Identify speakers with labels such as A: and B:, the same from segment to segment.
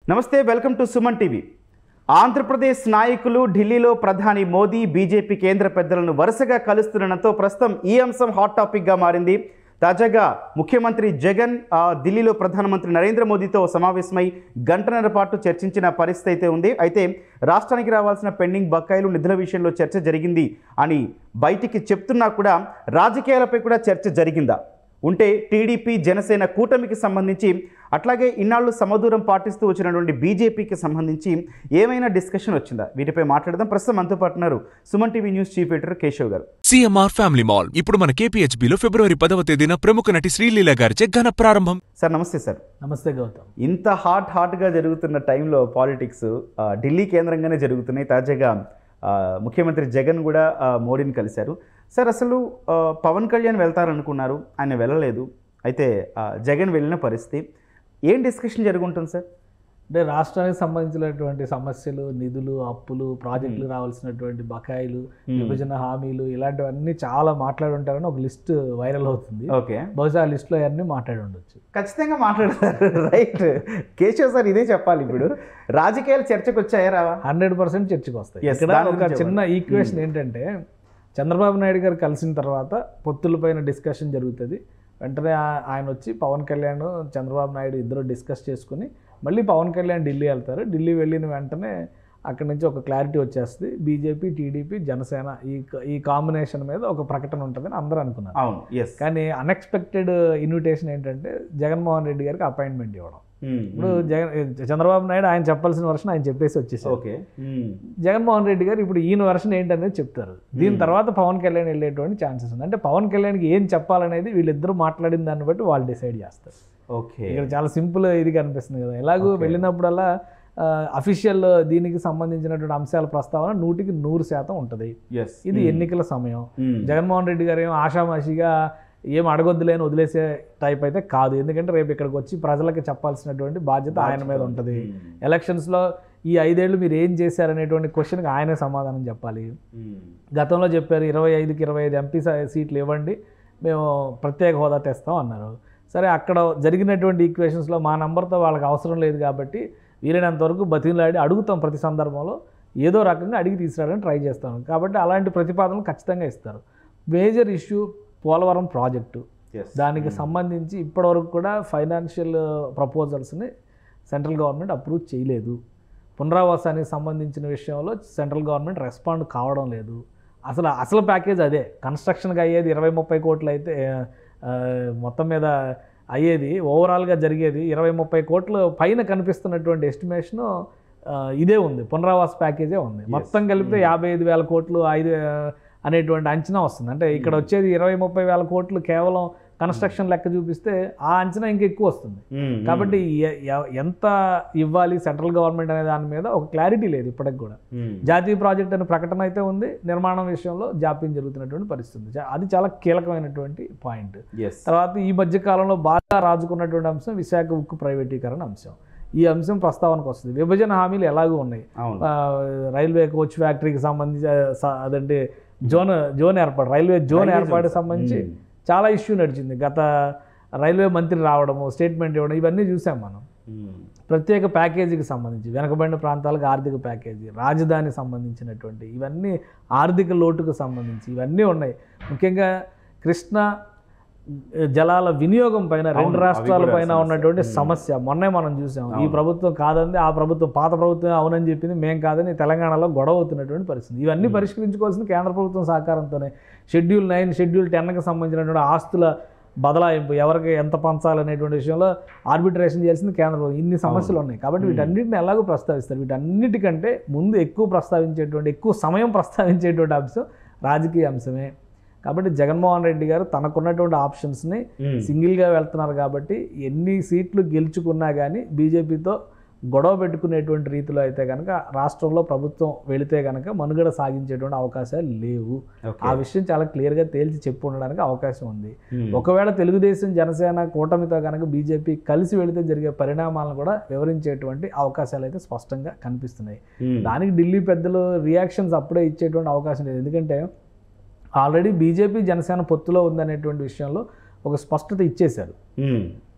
A: నమస్తే welcome to Suman TV Andhra Pradesh నాయకులు ఢిల్లీలో ప్రధాని మోదీ బీజేపీ కేంద్ర పెద్దలను వరుసగా కలుస్తుండడంతో ప్రస్తుతం ఈ అంశం హాట్ టాపిక్గా మారింది తాజాగా ముఖ్యమంత్రి జగన్ ఆ, ఢిల్లీలో ప్రధానమంత్రి నరేంద్ర మోదీతో సమావేశమై గంటన్నర పాటు చర్చించిన పరిస్థితి అయితే ఉంది అయితే రాష్ట్రానికి రావాల్సిన పెండింగ్ బకాయిలు నిధుల విషయంలో చర్చ జరిగింది అని బయటికి చెప్తున్నా కూడా రాజకీయాలపై కూడా చర్చ జరిగిందా ఉంటే టీడీపీ జనసేన కూటమికి సంబంధించి అట్లాగే ఇన్నాళ్ళు సమదూరం పాటిస్తూ వచ్చినటువంటి బీజేపీకి సంబంధించి ఏమైనా డిస్కషన్ వచ్చిందా వీటిపై మాట్లాడదాం ప్రస్తుతం మనతో పాటు ఉన్నారు Suman TV news chief editor Keshav గారు
B: సిఎంఆర్ ఫ్యామిలీ మాల్ ఇప్పుడు మన కేపీహెచ్బిలో ఫిబ్రవరి పదవ తేదీన ప్రముఖ నటి శ్రీలీల గారిచే ఘన ప్రారంభం
A: సార్ నమస్తే సార్
C: నమస్తే గౌతమ్
A: ఇంత హాట్ హాట్గా జరుగుతున్న టైంలో పాలిటిక్స్ ఆ, ఢిల్లీ కేంద్రంగానే జరుగుతున్నాయి తాజాగా ఆ, ముఖ్యమంత్రి జగన్ కూడా ఆ, మోడీని కలిశారు సార్ అసలు ఆ, పవన్ కళ్యాణ్ వెళ్తారనుకున్నారు ఆయన వెళ్ళలేదు అయితే ఆ, జగన్ వెళ్ళిన పరిస్థితి ఏం డిస్కషన్ జరుగుంటుంది సార్
C: అంటే రాష్ట్రానికి సంబంధించినటువంటి సమస్యలు నిధులు అప్పులు ప్రాజెక్టులు రావాల్సినటువంటి బకాయిలు విభజన హామీలు ఇలాంటివన్నీ చాలా మాట్లాడి ఉంటారని ఒక లిస్ట్ వైరల్ అవుతుంది
A: ఓకే
C: బహుశా ఆ లిస్ట్లో అవన్నీ మాట్లాడి ఉండొచ్చు
A: ఖచ్చితంగా మాట్లాడతారు రైట్ కేశవ్ సార్ ఇదే చెప్పాలి ఇప్పుడు రాజకీయాలు చర్చకు వచ్చాయా రావా
C: హండ్రెడ్ పర్సెంట్ చర్చకు వస్తాయి
A: Yes,
C: ఇక్కడ
A: దాని
C: ఒక
A: గురించి
C: చిన్న ఈక్వేషన్ ఏంటంటే చంద్రబాబు నాయుడు గారు కలిసిన తర్వాత పొత్తులపైన డిస్కషన్ జరుగుతుంది వెంటనే ఆ- ఆయన వచ్చి పవన్ కళ్యాణ్ చంద్రబాబు నాయుడు ఇద్దరు డిస్కస్ చేసుకుని మళ్ళీ పవన్ కళ్యాణ్ ఢిల్లీ వెళ్తారు ఢిల్లీ వెళ్ళిన వెంటనే అక్కడి నుంచి ఒక క్లారిటీ వచ్చేస్తుంది బీజేపీ టీడీపీ జనసేన ఈ ఈ కాంబినేషన్ మీద ఒక ప్రకటన ఉంటుందని అందరూ అనుకున్నారు
A: అవును ఎస్
C: కానీ అన్ఎక్స్పెక్టెడ్ ఇన్విటేషన్ ఏంటంటే జగన్మోహన్ రెడ్డి గారికి అపాయింట్మెంట్ ఇవ్వడం ఇప్పుడు జగన్ చంద్రబాబు నాయుడు ఆయన చెప్పాల్సిన వర్షన్ ఆయన చెప్పేసి వచ్చేసారు
A: ఓకే
C: జగన్మోహన్ రెడ్డి గారు ఇప్పుడు ఈయన వర్షన్ ఏంటనేది చెప్తారు దీని తర్వాత పవన్ కళ్యాణ్ వెళ్ళేటువంటి ఛాన్సెస్ ఉంది అంటే పవన్ కళ్యాణ్కి ఏం చెప్పాలనేది వీళ్ళిద్దరూ మాట్లాడిన దాన్ని బట్టి వాళ్ళు డిసైడ్ చేస్తారు
A: ఓకే
C: ఇక్కడ చాలా సింపుల్ ఇది కనిపిస్తుంది కదా ఎలాగో వెళ్ళినప్పుడల్లా అఫీషియల్ దీనికి సంబంధించినటువంటి అంశాల ప్రస్తావన నూటికి నూరు శాతం ఉంటుంది
A: ఎస్
C: ఇది ఎన్నికల సమయం జగన్మోహన్ రెడ్డి గారు ఏం ఆషామాషిగా ఏం అడగొద్దులే అని వదిలేసే టైప్ అయితే కాదు ఎందుకంటే రేపు ఇక్కడికి వచ్చి ప్రజలకి చెప్పాల్సినటువంటి బాధ్యత ఆయన మీద ఉంటుంది ఎలక్షన్స్లో ఈ ఐదేళ్ళు మీరు ఏం చేశారనేటువంటి క్వశ్చన్కి ఆయనే సమాధానం చెప్పాలి గతంలో చెప్పారు ఇరవై ఐదుకి ఇరవై ఐదు ఎంపీ సీట్లు ఇవ్వండి మేము ప్రత్యేక హోదా తెస్తాం అన్నారు సరే అక్కడ జరిగినటువంటి ఈక్వేషన్స్లో మా నంబర్తో వాళ్ళకి అవసరం లేదు కాబట్టి వీలైనంత వరకు బతిలాడి అడుగుతాం ప్రతి సందర్భంలో ఏదో రకంగా అడిగి తీసుకురావడానికి ట్రై చేస్తాం కాబట్టి అలాంటి ప్రతిపాదనలు ఖచ్చితంగా ఇస్తారు major issue Polavaram project
A: yes
C: దానికి సంబంధించి ఇప్పటివరకు కూడా ఫైనాన్షియల్ ప్రపోజల్స్ని సెంట్రల్ గవర్నమెంట్ అప్రూవ్ చేయలేదు పునరావాసానికి సంబంధించిన విషయంలో సెంట్రల్ గవర్నమెంట్ రెస్పాండ్ కావడం లేదు అసలు అసలు ప్యాకేజ్ అదే కన్స్ట్రక్షన్కి అయ్యేది ఇరవై ముప్పై కోట్లు అయితే ఆ, మొత్తం మీద అయ్యేది ఓవరాల్గా జరిగేది ఇరవై ముప్పై కోట్లు పైన కనిపిస్తున్నటువంటి ఎస్టిమేషను ఇదే ఉంది పునరావాస ప్యాకేజే ఉంది మొత్తం కలిపితే యాభై ఐదు వేల కోట్లు ఐదు ఆ, అనేటువంటి అంచనా వస్తుంది అంటే ఇక్కడ వచ్చేది ఇరవై ముప్పై వేల కోట్లు కేవలం కన్స్ట్రక్షన్ లెక్క చూపిస్తే ఆ అంచనా ఇంకా ఎక్కువ వస్తుంది కాబట్టి ఎ- ఎ- ఎంత ఇవ్వాలి సెంట్రల్ గవర్నమెంట్ అనే దాని మీద ఒక క్లారిటీ లేదు ఇప్పటికి కూడా జాతీయ ప్రాజెక్ట్ అనే ప్రకటన అయితే ఉంది నిర్మాణం విషయంలో జాప్యం జరుగుతున్నటువంటి పరిస్థితి ఉంది. చా- అది చాలా కీలకమైనటువంటి పాయింట్
A: ఎస్
C: తర్వాత ఈ మధ్య కాలంలో బాగా రాజుకున్నటువంటి అంశం విశాఖ ఉక్కు ప్రైవేటీకరణ అంశం ఈ అంశం ప్రస్తావనకు వస్తుంది విభజన హామీలు ఎలాగూ ఉన్నాయి
A: అవును
C: ఆ, రైల్వే కోచ్ ఫ్యాక్టరీకి సంబంధించి ఆ, స- అదంటే జోన్ జోన్ ఏర్పాటు రైల్వే జోన్
A: రైల్వే
C: ఏర్పాటు
A: జోన్.
C: సంబంధించి
A: మ్మ్.
C: చాలా ఇష్యూ నడిచింది గత రైల్వే మంత్రి రావడము స్టేట్మెంట్ ఇవ్వడం ఇవన్నీ చూసాం మనం ప్రత్యేక ప్యాకేజీకి సంబంధించి వెనకబడిన ప్రాంతాలకు ఆర్థిక ప్యాకేజీ రాజధాని సంబంధించినటువంటి ఇవన్నీ ఆర్థిక లోటుకు సంబంధించి ఇవన్నీ ఉన్నాయి ముఖ్యంగా కృష్ణా జలాల వినియోగం పైన
A: అవును,
C: రెండు
A: అవి
C: రాష్ట్రాల
A: కూడా
C: పైన
A: సమస్య.
C: ఉన్నటువంటి
A: మ్మ్.
C: సమస్య మొన్నే మనం చూసాం ఈ
A: అవును.
C: ప్రభుత్వం కాదంది ఆ ప్రభుత్వం పాత ప్రభుత్వం అవునని చెప్పింది మేం కాదని తెలంగాణలో గొడవ అవుతున్నటువంటి పరిస్థితి ఇవన్నీ పరిష్కరించుకోవాల్సిన కేంద్ర ప్రభుత్వం సహకారంతోనే షెడ్యూల్ నైన్ షెడ్యూల్ టెన్కి సంబంధించినటువంటి ఆస్తుల బదలాయింపు ఎవరికి ఎంత పంచాలనేటువంటి విషయంలో ఆర్బిట్రేషన్ చేయాల్సింది కేంద్ర ప్రభుత్వం ఇన్ని సమస్యలు ఉన్నాయి కాబట్టి వీటన్నిటిని ఎలాగో ప్రస్తావిస్తారు వీటన్నిటికంటే ముందు ఎక్కువ ప్రస్తావించేటువంటి ఎక్కువ సమయం ప్రస్తావించేటువంటి అంశం రాజకీయ అంశమే కాబట్టి జగన్మోహన్ రెడ్డి గారు తనకున్నటువంటి ఆప్షన్స్ని సింగిల్గా వెళ్తున్నారు కాబట్టి ఎన్ని సీట్లు గెలుచుకున్నా కానీ బీజేపీతో గొడవ పెట్టుకునేటువంటి రీతిలో అయితే కనుక రాష్ట్రంలో ప్రభుత్వం వెళితే కనుక మనుగడ సాగించేటువంటి అవకాశాలు లేవు ఆ విషయం చాలా క్లియర్గా తేల్చి చెప్పు ఉండడానికి అవకాశం ఉంది ఒకవేళ తెలుగుదేశం జనసేన కూటమితో కనుక బీజేపీ కలిసి వెళితే జరిగే పరిణామాలను కూడా వివరించేటువంటి అవకాశాలు అయితే స్పష్టంగా కనిపిస్తున్నాయి దానికి ఢిల్లీ పెద్దలు రియాక్షన్స్ అప్పుడే ఇచ్చేటువంటి అవకాశం లేదు ఎందుకంటే ఆల్రెడీ బీజేపీ జనసేన పొత్తులో ఉందనేటువంటి విషయంలో ఒక స్పష్టత ఇచ్చేశారు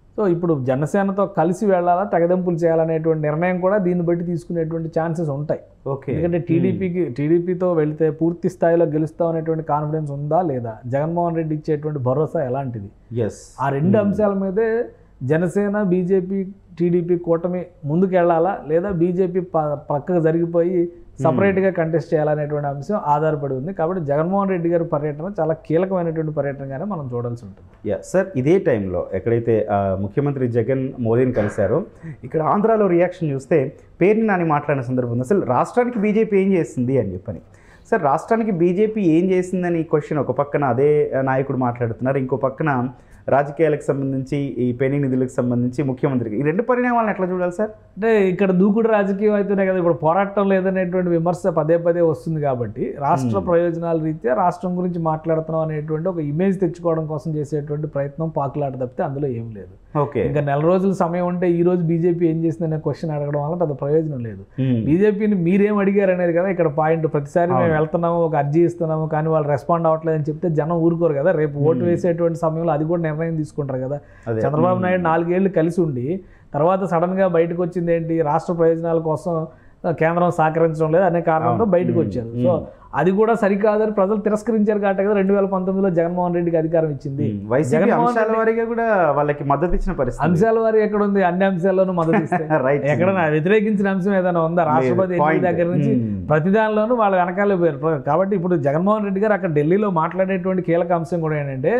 C: సో ఇప్పుడు జనసేనతో కలిసి వెళ్ళాలా తెగదెంపులు చేయాలనేటువంటి నిర్ణయం కూడా దీన్ని బట్టి తీసుకునేటువంటి ఛాన్సెస్ ఉంటాయి
A: ఓకే
C: ఎందుకంటే టీడీపీకి టీడీపీతో వెళ్తే పూర్తి స్థాయిలో గెలుస్తాం అనేటువంటి కాన్ఫిడెన్స్ ఉందా లేదా జగన్మోహన్ రెడ్డి ఇచ్చేటువంటి భరోసా ఎలాంటిది
A: ఎస్
C: ఆ రెండు అంశాల మీదే జనసేన బీజేపీ టీడీపీ కూటమి ముందుకు వెళ్ళాలా లేదా బీజేపీ ప- పక్కకు జరిగిపోయి సపరేట్గా కంటెస్ట్ చేయాలనేటువంటి అంశం ఆధారపడి ఉంది కాబట్టి జగన్మోహన్ రెడ్డి గారి పర్యటన చాలా కీలకమైనటువంటి పర్యటనగానే మనం చూడాల్సి ఉంటుంది
A: యా సార్ ఇదే టైంలో ఎక్కడైతే ఆ, ముఖ్యమంత్రి జగన్ మోదీని కలిశారో ఇక్కడ ఆంధ్రాలో రియాక్షన్ చూస్తే పేరుని నాని మాట్లాడిన సందర్భంలో అసలు రాష్ట్రానికి బీజేపీ ఏం చేస్తుంది అని చెప్పని సార్ రాష్ట్రానికి బీజేపీ ఏం చేసిందని క్వశ్చన్ ఒక పక్కన అదే నాయకుడు మాట్లాడుతున్నారు ఇంకో పక్కన రాజకీయాలకు సంబంధించి ఈ పెండింగ్ నిధులకు సంబంధించి ముఖ్యమంత్రికి ఈ రెండు పరిణామాలను ఎట్లా చూడాలి సార్
C: అంటే ఇక్కడ దూకుడు రాజకీయం అయితేనే కదా ఇప్పుడు పోరాటం లేదనేటువంటి విమర్శ పదే పదే వస్తుంది కాబట్టి రాష్ట్ర ప్రయోజనాల రీత్యా రాష్ట్రం గురించి మాట్లాడుతున్నాం అనేటువంటి ఒక ఇమేజ్ తెచ్చుకోవడం కోసం చేసేటువంటి ప్రయత్నం పాకులాట తప్పితే అందులో ఏం లేదు
A: ఓకే
C: ఇంకా నెల రోజుల సమయం ఉంటే ఈ రోజు బీజేపీ ఏం చేసిందనే క్వశ్చన్ అడగడం వల్ల పెద్ద ప్రయోజనం లేదు బీజేపీని మీరేం అడిగారు అనేది కదా ఇక్కడ పాయింట్ ప్రతిసారి మేము వెళ్తున్నాము ఒక అర్జీ ఇస్తున్నాము కానీ వాళ్ళు రెస్పాండ్ అవ్వట్లేదు అని చెప్తే జనం ఊరుకోరు కదా రేపు ఓటు వేసేటువంటి సమయంలో అది కూడా నిర్ణయం తీసుకుంటారు కదా
A: అదే.
C: చంద్రబాబు నాయుడు నాలుగేళ్లు కలిసి ఉండి తర్వాత సడన్ గా బయటకు వచ్చింది ఏంటి రాష్ట్ర ప్రయోజనాల కోసం ఆ, కేంద్రం సహకరించడం లేదు అనే కారణంతో బయటకు వచ్చారు సో అది కూడా సరికాదని ప్రజలు తిరస్కరించారు కాబట్టి కదా రెండు వేల పంతొమ్మిదిలో జగన్మోహన్ రెడ్డికి అధికారం ఇచ్చింది
A: వైసీపీ
C: జగన్మోహన్
A: అంశాల వారీగా కూడా వాళ్ళకి మద్దతు ఇచ్చిన పరిస్థితి
C: అంశాల వారి ఎక్కడ ఉంది అన్ని అంశాల్లోనూ మద్దతు ఇస్తే
A: రైట్
C: ఎక్కడైనా వ్యతిరేకించిన అంశం ఏదైనా ఉందా రాష్ట్రపతి ఎన్నికల
A: point.
C: దగ్గర నుంచి
A: Hmm.
C: ప్రతి దానిలోనూ వాళ్ళ వెనకాలే పోయారు కాబట్టి ఇప్పుడు జగన్మోహన్ రెడ్డి గారు అక్కడ ఢిల్లీలో మాట్లాడేటువంటి కీలక అంశం కూడా ఏంటంటే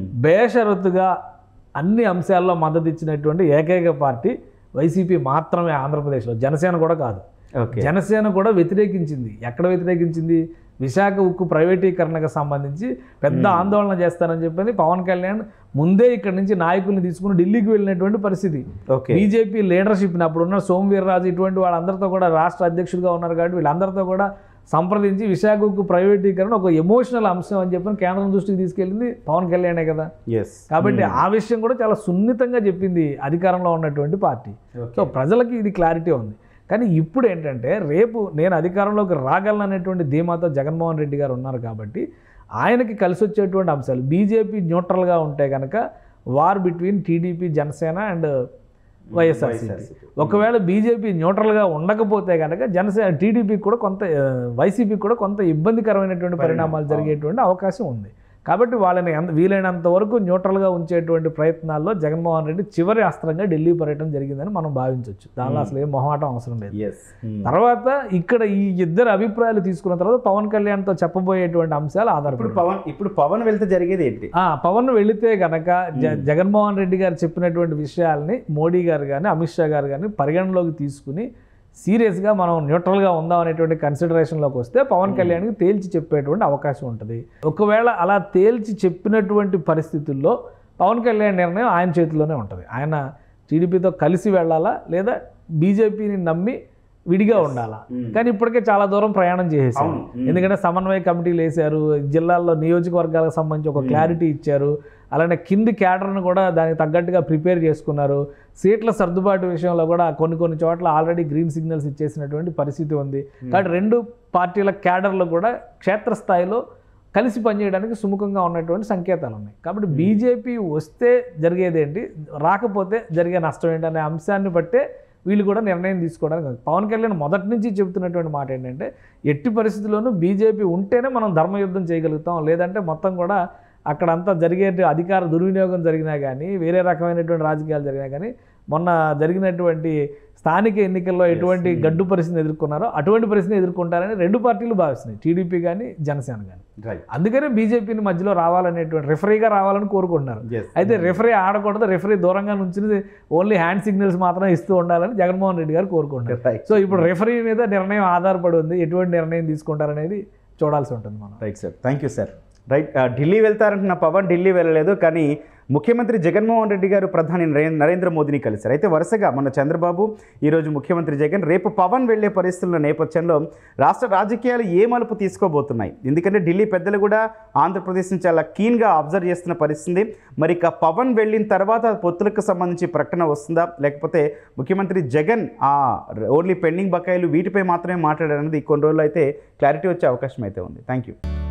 C: బేషరతుగా అన్ని అంశాల్లో మద్దతు ఇచ్చినటువంటి ఏకైక పార్టీ వైసీపీ మాత్రమే ఆంధ్రప్రదేశ్లో జనసేన కూడా కాదు
A: ఓకే
C: జనసేన కూడా వ్యతిరేకించింది ఎక్కడ వ్యతిరేకించింది విశాఖ ఉక్కు ప్రైవేటీకరణకు సంబంధించి పెద్ద ఆందోళన చేస్తానని చెప్పని పవన్ కళ్యాణ్ ముందే ఇక్కడ నుంచి నాయకుల్ని తీసుకుని ఢిల్లీకి వెళ్ళినటువంటి పరిస్థితి
A: ఓకే
C: బీజేపీ లీడర్షిప్ని అప్పుడు ఉన్న సోమవీర్రాజు ఇటువంటి వాళ్ళందరితో కూడా రాష్ట్ర అధ్యక్షుడిగా ఉన్నారు కాబట్టి వీళ్ళందరితో కూడా సంప్రదించి విశాఖ ఉక్కు ప్రైవేటీకరణ ఒక ఎమోషనల్ అంశం అని చెప్పి కేంద్రం దృష్టికి తీసుకెళ్ళింది పవన్ కళ్యాణే కదా
A: ఎస్
C: కాబట్టి ఆ విషయం కూడా చాలా సున్నితంగా చెప్పింది అధికారంలో ఉన్నటువంటి పార్టీ సో ప్రజలకి ఇది క్లారిటీ ఉంది కానీ ఇప్పుడు ఏంటంటే రేపు నేను అధికారంలోకి రాగలను అనేటువంటి ధీమాతో జగన్మోహన్ రెడ్డి గారు ఉన్నారు కాబట్టి ఆయనకి కలిసి వచ్చేటువంటి అంశాలు బీజేపీ న్యూట్రల్గా ఉంటే కనుక war between TDP Janasena and YSRCP ఒకవేళ బీజేపీ న్యూట్రల్గా ఉండకపోతే కనుక జనసేన టీడీపీకి కూడా కొంత వైసీపీకి కూడా కొంత ఇబ్బందికరమైనటువంటి పరిణామాలు జరిగేటువంటి అవకాశం ఉంది కాబట్టి వాళ్ళని ఎంత వీలైనంత వరకు న్యూట్రల్గా ఉంచేటువంటి ప్రయత్నాల్లో జగన్మోహన్ రెడ్డి చివరి అస్త్రంగా ఢిల్లీ పర్యటన జరిగిందని మనం భావించవచ్చు దానిలో అసలు ఏం మొహమాటం అవసరం లేదు
A: ఎస్
C: తర్వాత ఇక్కడ ఈ ఇద్దరు అభిప్రాయాలు తీసుకున్న తర్వాత పవన్ కళ్యాణ్తో చెప్పబోయేటువంటి అంశాలు
A: ఇప్పుడు
C: ఆధారపడి
A: పవన్ ఇప్పుడు పవన్ వెళ్తే జరిగేది ఏంటి
C: ఆ, పవన్ వెళితే గనక జ జగన్మోహన్ రెడ్డి గారు చెప్పినటువంటి విషయాల్ని మోడీ గారు కానీ అమిత్ షా గారు కానీ పరిగణలోకి తీసుకుని సీరియస్గా మనం న్యూట్రల్గా ఉందాం అనేటువంటి కన్సిడరేషన్లోకి వస్తే పవన్ కళ్యాణ్కి తేల్చి చెప్పేటువంటి అవకాశం ఉంటుంది ఒకవేళ అలా తేల్చి చెప్పినటువంటి పరిస్థితుల్లో పవన్ కళ్యాణ్ నిర్ణయం ఆయన చేతిలోనే ఉంటుంది ఆయన టీడీపీతో కలిసి వెళ్ళాలా లేదా బీజేపీని నమ్మి విడిగా ఉండాలా కానీ ఇప్పటికే చాలా దూరం ప్రయాణం చేసేసారు
A: అవును. మ్మ్.
C: ఎందుకంటే సమన్వయ కమిటీలు వేశారు జిల్లాల్లో నియోజకవర్గాలకు సంబంధించి ఒక క్లారిటీ ఇచ్చారు అలానే కింది క్యాడర్ను కూడా దానికి తగ్గట్టుగా ప్రిపేర్ చేసుకున్నారు సీట్ల సర్దుబాటు విషయంలో కూడా కొన్ని కొన్ని చోట్ల ఆల్రెడీ గ్రీన్ సిగ్నల్స్ ఇచ్చేసినటువంటి పరిస్థితి ఉంది కాబట్టి రెండు పార్టీల క్యాడర్లు కూడా క్షేత్రస్థాయిలో కలిసి పనిచేయడానికి సుముఖంగా ఉన్నటువంటి సంకేతాలు ఉన్నాయి కాబట్టి బీజేపీ వస్తే జరిగేది ఏంటి రాకపోతే జరిగే నష్టం ఏంటి అనే అంశాన్ని బట్టే వీళ్ళు కూడా నిర్ణయం తీసుకోవడానికి ఉంది. పవన్ కళ్యాణ్ మొదటి నుంచి చెబుతున్నటువంటి మాట ఏంటంటే ఎట్టి పరిస్థితుల్లోనూ బీజేపీ ఉంటేనే మనం ధర్మయుద్ధం చేయగలుగుతాం లేదంటే మొత్తం కూడా అక్కడ అంతా జరిగే అధికార దుర్వినియోగం జరిగినా కానీ వేరే రకమైనటువంటి రాజకీయాలు జరిగినా కానీ మొన్న జరిగినటువంటి స్థానిక ఎన్నికల్లో ఎటువంటి గడ్డు పరిస్థితిని ఎదుర్కొన్నారో అటువంటి పరిస్థితిని ఎదుర్కొంటారని రెండు పార్టీలు భావిస్తున్నాయి టీడీపీ కానీ జనసేన కానీ
A: రైట్
C: అందుకనే బీజేపీని మధ్యలో రావాలనేటువంటి రెఫరీగా రావాలని కోరుకుంటున్నారు
A: ఎస్
C: అయితే రెఫరీ ఆడకూడదు రెఫరీ దూరంగా నుంచి ఓన్లీ హ్యాండ్ సిగ్నల్స్ మాత్రమే ఇస్తూ ఉండాలని జగన్మోహన్ రెడ్డి గారు కోరుకుంటారు
A: రైట్
C: సో ఇప్పుడు రెఫరీ మీద నిర్ణయం ఆధారపడి ఉంది ఎటువంటి నిర్ణయం తీసుకుంటారనేది చూడాల్సి ఉంటుంది మనం
A: right sir thank you sir right ఆ, ఢిల్లీ వెళ్తారంటున్న పవన్ ఢిల్లీ వెళ్ళలేదు కానీ ముఖ్యమంత్రి జగన్మోహన్ రెడ్డి గారు ప్రధాని నరే- నరేంద్ర మోదీని కలిశారు అయితే వరుసగా మన చంద్రబాబు ఈరోజు ముఖ్యమంత్రి జగన్ రేపు పవన్ వెళ్లే పరిస్థితుల నేపథ్యంలో రాష్ట్ర రాజకీయాలు ఏ మలుపు తీసుకోబోతున్నాయి ఎందుకంటే ఢిల్లీ పెద్దలు కూడా ఆంధ్రప్రదేశ్ని చాలా కీన్గా అబ్జర్వ్ చేస్తున్న పరిస్థితి మరి ఇక పవన్ వెళ్ళిన తర్వాత పొత్తులకు సంబంధించి ప్రకటన వస్తుందా లేకపోతే ముఖ్యమంత్రి జగన్ ఆ ఓన్లీ పెండింగ్ బకాయిలు వీటిపై మాత్రమే మాట్లాడారన్నది కొన్ని రోజులు అయితే క్లారిటీ వచ్చే అవకాశం అయితే ఉంది థ్యాంక్ యూ